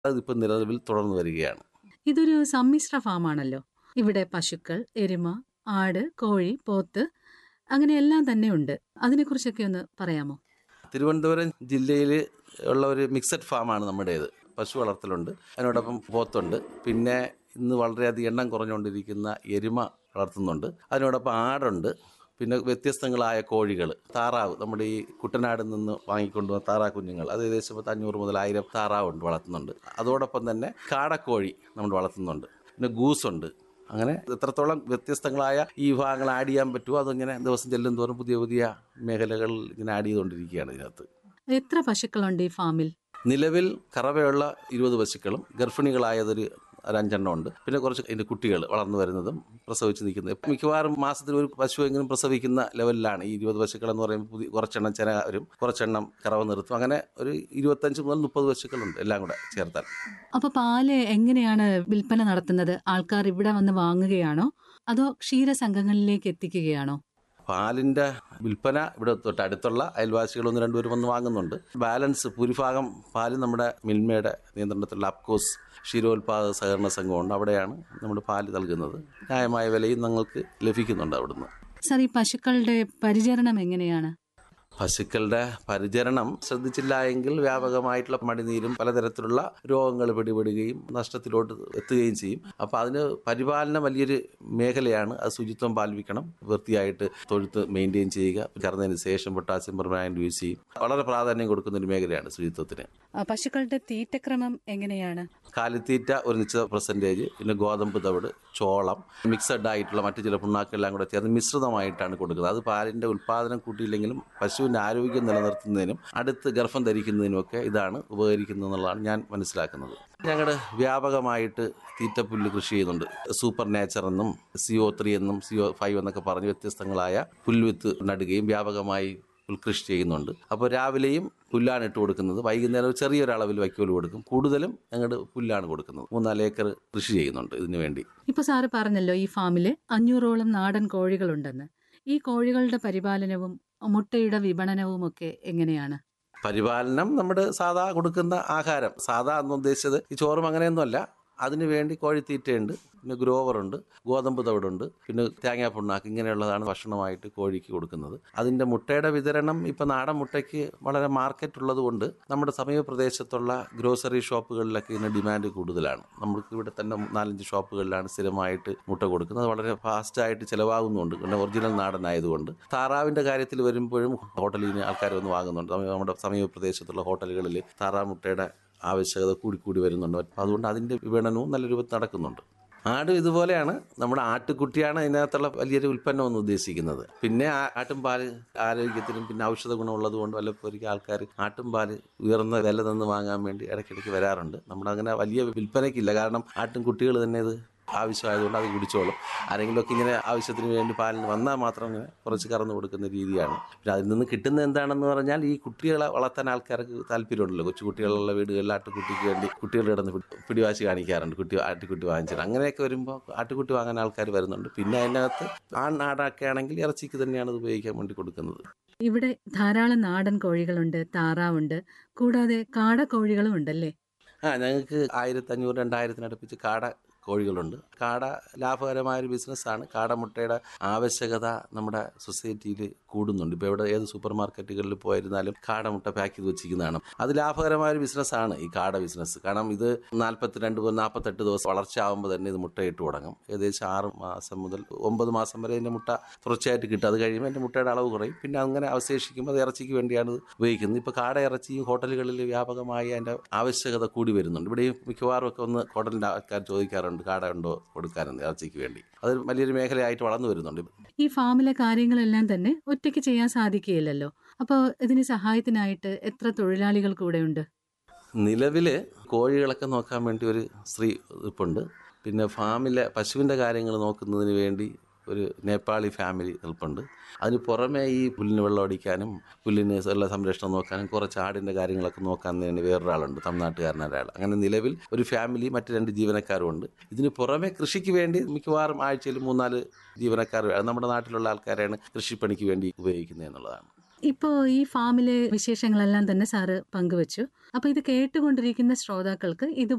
അതിപ്പോൾ നിലവിൽ തുടർന്നു വരികയാണ് ഇതൊരു സമ്മിശ്ര ഫാമാണല്ലോ ഇവിടെ പശുക്കൾ എരുമ ആട് കോഴി പോത്ത് അങ്ങനെ എല്ലാം തന്നെ ഉണ്ട് അതിനെക്കുറിച്ചൊക്കെ ഒന്ന് പറയാമോ തിരുവനന്തപുരം ജില്ലയിൽ ഉള്ള ഒരു മിക്സഡ് ഫാമാണ് നമ്മുടേത് പശു വളർത്തലുണ്ട് അതിനോടൊപ്പം പോത്തുണ്ട് പിന്നെ ഇന്ന് വളരെയധികം എണ്ണം കുറഞ്ഞുകൊണ്ടിരിക്കുന്ന എരുമ വളർത്തുന്നുണ്ട് അതിനോടൊപ്പം ആടുണ്ട് പിന്നെ വ്യത്യസ്തങ്ങളായ കോഴികൾ താറാവ് നമ്മുടെ ഈ കുട്ടനാടിൽ നിന്ന് വാങ്ങിക്കൊണ്ടുവന്ന താറാ കുഞ്ഞുങ്ങൾ അത് ഏകദേശം പത്ത് അഞ്ഞൂറ് മുതൽ ആയിരം താറാവുണ്ട് വളർത്തുന്നുണ്ട് അതോടൊപ്പം തന്നെ കാടക്കോഴി നമ്മൾ വളർത്തുന്നുണ്ട് പിന്നെ ഗൂസുണ്ട് അങ്ങനെ എത്രത്തോളം വ്യത്യസ്തങ്ങളായ ഈ വിഭാഗങ്ങൾ ആഡ് ചെയ്യാൻ പറ്റുമോ അതിങ്ങനെ ദിവസം ചെല്ലും തോറും പുതിയ പുതിയ മേഖലകൾ ഇങ്ങനെ ആഡ് ചെയ്തുകൊണ്ടിരിക്കുകയാണ് ഇതിനകത്ത് എത്ര പശുക്കളുണ്ട് ഈ ഫാമിൽ നിലവിൽ കറവയുള്ള ഇരുപത് പശുക്കളും ഗർഭിണികളായതൊരു ഒരു അഞ്ചെണ്ണം ഉണ്ട് പിന്നെ കുറച്ച് അതിൻ്റെ കുട്ടികൾ വളർന്നു വരുന്നതും പ്രസവിച്ച് നിൽക്കുന്നത് മിക്കവാറും മാസത്തിൽ ഒരു പശു എങ്കിലും പ്രസവിക്കുന്ന ലെവലിലാണ് ഈ ഇരുപത് പശുക്കൾ എന്ന് പറയുമ്പോൾ പുതിയ കുറച്ചെണ്ണം ചെന വരും കുറച്ചെണ്ണം കറവ നിർത്തും അങ്ങനെ ഒരു ഇരുപത്തഞ്ച് മുതൽ മുപ്പത് പശുക്കളുണ്ട് എല്ലാം കൂടെ ചേർത്താൽ അപ്പൊ പാല് എങ്ങനെയാണ് വിൽപ്പന നടത്തുന്നത് ആൾക്കാർ ഇവിടെ വന്ന് വാങ്ങുകയാണോ അതോ ക്ഷീരസംഘങ്ങളിലേക്ക് എത്തിക്കുകയാണോ പാലിന്റെ വിൽപ്പന ഇവിടെ തൊട്ട് അടുത്തുള്ള അയൽവാസികൾ ഒന്ന് രണ്ടുപേരും വന്ന് വാങ്ങുന്നുണ്ട് ബാലൻസ് ഭൂരിഭാഗം പാല് നമ്മുടെ മിൽമയുടെ നിയന്ത്രണത്തിലുള്ള അപ്കോസ് ക്ഷീരോത്പാദക സഹകരണ സംഘമുണ്ട് അവിടെയാണ് നമ്മുടെ പാല് നൽകുന്നത് ന്യായമായ വിലയും ഞങ്ങൾക്ക് ലഭിക്കുന്നുണ്ട് അവിടുന്ന് സാർ ഈ പശുക്കളുടെ പരിചരണം എങ്ങനെയാണ് പശുക്കളുടെ പരിചരണം ശ്രദ്ധിച്ചില്ല എങ്കിൽ വ്യാപകമായിട്ടുള്ള മടിനീരും പലതരത്തിലുള്ള രോഗങ്ങൾ പിടിപെടുകയും നഷ്ടത്തിലോട്ട് എത്തുകയും ചെയ്യും അപ്പോൾ അതിന് പരിപാലനം വലിയൊരു മേഖലയാണ് അത് ശുചിത്വം പാലിക്കണം വൃത്തിയായിട്ട് തൊഴുത്ത് മെയിൻറ്റെയിൻ ചെയ്യുക കറന്നതിന് ശേഷം പൊട്ടാസ്യം പെർമാനന്റ് യൂസ് ചെയ്യും വളരെ പ്രാധാന്യം കൊടുക്കുന്ന ഒരു മേഖലയാണ് ശുചിത്വത്തിന് ആ, പശുക്കളുടെ തീറ്റക്രമം എങ്ങനെയാണ് കാലിത്തീറ്റ ഒരു നിശ്ചിത പെർസെൻറ്റേജ് പിന്നെ ഗോതമ്പ് തവിട് ചോളം മിക്സഡ് ആയിട്ടുള്ള മറ്റു ചില പുണ്ണാക്കെല്ലാം കൂടെ ചേർന്ന് മിശ്രിതമായിട്ടാണ് കൊടുക്കുന്നത് അത് പാലിൻ്റെ ഉൽപ്പാദനം കൂട്ടിയില്ലെങ്കിലും പശുവിൻ്റെ ആരോഗ്യം നിലനിർത്തുന്നതിനും അടുത്ത് ഗർഭം ധരിക്കുന്നതിനുമൊക്കെ ഇതാണ് ഉപകരിക്കുന്നത് എന്നുള്ളതാണ് ഞാൻ മനസ്സിലാക്കുന്നത് ഞങ്ങളുടെ വ്യാപകമായിട്ട് തീറ്റപ്പുല്ല് കൃഷി ചെയ്യുന്നുണ്ട് സൂപ്പർ നേച്ചർ എന്നും സിഒ ത്രീ എന്നും സിഒ ഫൈവ് എന്നൊക്കെ പറഞ്ഞ് വ്യത്യസ്തങ്ങളായ പുൽവിത്ത് നടുകയും വ്യാപകമായി പുൽകൃഷി ചെയ്യുന്നുണ്ട് അപ്പോൾ രാവിലെയും പുല്ലാണ് ഇട്ട് കൊടുക്കുന്നത് വൈകുന്നേരം ചെറിയൊരളവിൽ വൈക്കോൽ കൊടുക്കും കൂടുതലും ഞങ്ങളുടെ പുല്ലാണ് കൊടുക്കുന്നത് മൂന്നാല് ഏക്കർ കൃഷി ചെയ്യുന്നുണ്ട് ഇതിനു വേണ്ടി ഇപ്പൊ സാറ് പറഞ്ഞല്ലോ ഈ ഫാമില് അഞ്ഞൂറോളം നാടൻ കോഴികളുണ്ടെന്ന് ഈ കോഴികളുടെ പരിപാലനവും മുട്ടയുടെ വിപണനവും ഒക്കെ എങ്ങനെയാണ് പരിപാലനം നമ്മുടെ സാധാ കൊടുക്കുന്ന ആഹാരം സാധാ എന്ന് ഉദ്ദേശിച്ചത് ഈ ചോറും അങ്ങനെയൊന്നുമല്ല അതിനു വേണ്ടി കോഴിത്തീറ്റയുണ്ട് പിന്നെ ഗ്രോവറുണ്ട് ഗോതമ്പ് തവിടുണ്ട് പിന്നെ തേങ്ങാ പുണ്ണാക്ക് ഇങ്ങനെയുള്ളതാണ് ഭക്ഷണമായിട്ട് കോഴിക്ക് കൊടുക്കുന്നത് അതിൻ്റെ മുട്ടയുടെ വിതരണം ഇപ്പം നാടൻ മുട്ടയ്ക്ക് വളരെ മാർക്കറ്റ് ഉള്ളത് കൊണ്ട് നമ്മുടെ സമീപ പ്രദേശത്തുള്ള ഗ്രോസറി ഷോപ്പുകളിലൊക്കെ ഇതിന് ഡിമാൻഡ് കൂടുതലാണ് നമുക്ക് ഇവിടെ തന്നെ നാലഞ്ച് ഷോപ്പുകളിലാണ് സ്ഥിരമായിട്ട് മുട്ട കൊടുക്കുന്നത് അത് വളരെ ഫാസ്റ്റായിട്ട് ചിലവാകുന്നുണ്ട് പിന്നെ ഒറിജിനൽ നാടനായതുകൊണ്ട് താറാവിൻ്റെ കാര്യത്തിൽ വരുമ്പോഴും ഹോട്ടലിൽ നിന്ന് ആൾക്കാർ വന്ന് വാങ്ങുന്നുണ്ട് നമ്മുടെ സമീപ പ്രദേശത്തുള്ള ഹോട്ടലുകളിൽ താറാവ് മുട്ടയുടെ ആവശ്യകത കൂടിക്കൂടി വരുന്നുണ്ട് അപ്പം അതുകൊണ്ട് അതിൻ്റെ വിപണനവും നല്ല രൂപത്തിൽ നടക്കുന്നുണ്ട് ആടും ഇതുപോലെയാണ് നമ്മുടെ ആട്ടുകുട്ടിയാണ് അതിനകത്തുള്ള വലിയൊരു ഉൽപ്പന്നം എന്ന് ഉദ്ദേശിക്കുന്നത് പിന്നെ ആ- ആട്ടുംപാല് ആരോഗ്യത്തിനും പിന്നെ ഔഷധ ഗുണമുള്ളത് കൊണ്ട് വല്ലപ്പോഴും ആൾക്കാർ ആട്ടുംപാല് ഉയർന്ന വില നിന്ന് വാങ്ങാൻ വേണ്ടി ഇടയ്ക്കിടയ്ക്ക് വരാറുണ്ട് നമ്മുടെ അങ്ങനെ വലിയ വിൽപ്പനയ്ക്കില്ല കാരണം ആട്ടും കുട്ടികൾ തന്നെ ഇത് ആവശ്യമായതുകൊണ്ട് അത് കുടിച്ചോളും ആരെങ്കിലുമൊക്കെ ഇങ്ങനെ ആവശ്യത്തിന് വേണ്ടി പാലിന് വന്നാൽ മാത്രം ഇങ്ങനെ കുറച്ച് കറന്നു കൊടുക്കുന്ന രീതിയാണ് പിന്നെ അതിൽ നിന്ന് കിട്ടുന്ന എന്താണെന്ന് പറഞ്ഞാൽ ഈ കുട്ടികളെ വളർത്താൻ ആൾക്കാർക്ക് താല്പര്യമുണ്ടല്ലോ കൊച്ചു കുട്ടികളുള്ള വീടുകളിൽ ആട്ടുകുട്ടിക്ക് വേണ്ടി കുട്ടികൾ കിടന്ന് പിടി- പിടിവാശി കാണിക്കാറുണ്ട് കുട്ടി ആട്ടുകുട്ടി വാങ്ങിച്ചിട്ട് അങ്ങനെയൊക്കെ വരുമ്പോൾ ആട്ടുകുട്ടി വാങ്ങാൻ ആൾക്കാർ വരുന്നുണ്ട് പിന്നെ അതിനകത്ത് ആൺ ആടൊക്കെ ആണെങ്കിൽ ഇറച്ചിക്ക് തന്നെയാണ് ഇത് ഉപയോഗിക്കാൻ വേണ്ടി കൊടുക്കുന്നത് ഇവിടെ ധാരാളം നാടൻ കോഴികളുണ്ട് താറാവുണ്ട് കൂടാതെ കാടക്കോഴികളും ഉണ്ടല്ലേ ആ ഞങ്ങൾക്ക് ആയിരത്തി അഞ്ഞൂറ് രണ്ടായിരത്തിനടുപ്പിച്ച് കാട കോഴികളുണ്ട് കാട ലാഭകരമായ ഒരു ബിസിനസ്സാണ് കാടമുട്ടയുടെ ആവശ്യകത നമ്മുടെ സൊസൈറ്റിയിൽ കൂടുന്നുണ്ട് ഇപ്പോൾ എവിടെ ഏത് സൂപ്പർ മാർക്കറ്റുകളിൽ പോയിരുന്നാലും കാടമുട്ട പാക്ക് ചെയ്ത് വെച്ചിരിക്കുന്നതാണ് അത് ലാഭകരമായ ഒരു ബിസിനസ്സാണ് ഈ കാട ബിസിനസ് കാരണം ഇത് നാൽപ്പത്തിരണ്ട് മുതൽ നാൽപ്പത്തെട്ട് ദിവസം വളർച്ച ആകുമ്പോൾ തന്നെ ഇത് മുട്ടയിട്ട് തുടങ്ങും ഏകദേശം ആറ് മാസം മുതൽ ഒമ്പത് മാസം വരെ ഇതിൻ്റെ മുട്ട തുടർച്ചയായിട്ട് കിട്ടും അത് കഴിയുമ്പോൾ എൻ്റെ മുട്ടയുടെ അളവ് കുറയും പിന്നെ അങ്ങനെ അവശേഷിക്കുമ്പോൾ അത് ഇറച്ചിക്ക് വേണ്ടിയാണ് ഇത് ഉപയോഗിക്കുന്നത് ഇപ്പോൾ കാട ഇറച്ചിയും ഹോട്ടലുകളിൽ വ്യാപകമായി അതിൻ്റെ ആവശ്യകത കൂടി വരുന്നുണ്ട് ഇവിടെ ഈ മിക്കവാറും ഒക്കെ ഒന്ന് ഹോട്ടലിൻ്റെ ആൾക്കാർ ചോദിക്കാറുണ്ട് കാട ഉണ്ടോ കൊടുക്കാനെന്ന് ഇറച്ചിക്ക് വേണ്ടി അത് വലിയൊരു മേഖലയായിട്ട് വളർന്നു വരുന്നുണ്ട് ഈ ഫാമിലെ കാര്യങ്ങളെല്ലാം തന്നെ ഒറ്റയ്ക്ക് ചെയ്യാൻ സാധിക്കുകയില്ലല്ലോ അപ്പോൾ ഇതിന് സഹായത്തിനായിട്ട് എത്ര തൊഴിലാളികൾ കൂടെയുണ്ട് നിലവിൽ കോഴികളൊക്കെ നോക്കാൻ വേണ്ടി ഒരു സ്ത്രീ ഇപ്പുണ്ട് പിന്നെ ഫാമിലെ പശുവിൻ്റെ കാര്യങ്ങൾ നോക്കുന്നതിന് വേണ്ടി ഒരു നേപ്പാളി ഫാമിലി നിൽപ്പുണ്ട് അതിന് പുറമെ ഈ പുല്ലിന് വെള്ളം അടിക്കാനും പുല്ലിന് ഉള്ള സംരക്ഷണം നോക്കാനും കുറച്ച് ആടിൻ്റെ കാര്യങ്ങളൊക്കെ നോക്കാൻ വേണ്ടി വേറൊരാളുണ്ട് തമിഴ്നാട്ടുകാരനായ ഒരാൾ അങ്ങനെ നിലവിൽ ഒരു ഫാമിലി മറ്റ് രണ്ട് ജീവനക്കാരും ഉണ്ട് ഇതിന് പുറമെ കൃഷിക്ക് വേണ്ടി മിക്കവാറും ആഴ്ചയിൽ മൂന്നാല് ജീവനക്കാർ വേണം. നമ്മുടെ നാട്ടിലുള്ള ആൾക്കാരെയാണ് കൃഷിപ്പണിക്ക് വേണ്ടി ഉപയോഗിക്കുന്നത് എന്നുള്ളതാണ് ഇപ്പോൾ ഈ ഫാമിലെ വിശേഷങ്ങളെല്ലാം തന്നെ സാറ് പങ്കുവച്ചു അപ്പോൾ ഇത് കേട്ടുകൊണ്ടിരിക്കുന്ന ശ്രോതാക്കൾക്ക് ഇത്